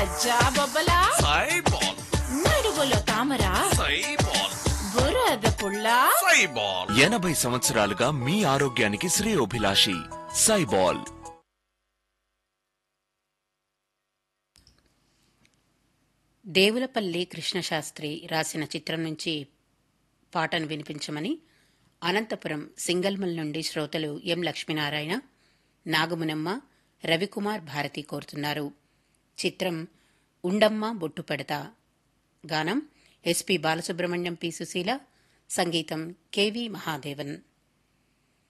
జాబొబ్బలా సైబాల్ నడుగులో తామర సైబాల్ బురద పుల్ల సైబాల్ ఎనభై సంవత్సరాలుగా మీ ఆరోగ్యానికి శ్రేయోభిలాషి సైబాల్ దేవులపల్లి కృష్ణశాస్త్రి రాసిన చిత్రం నుంచి పాటను వినిపించమని అనంతపురం సింగల్మల్ నుండి శ్రోతలు ఎం లక్ష్మీనారాయణ నాగమునమ్మ రవికుమార్ భారతి కోరుతున్నారు చిత్రం ఉండమ్మ బొట్టు పెడతా గానం ఎస్పి బాలసుబ్రహ్మణ్యం పి సుశీల సంగీతం కెవి మహాదేవన్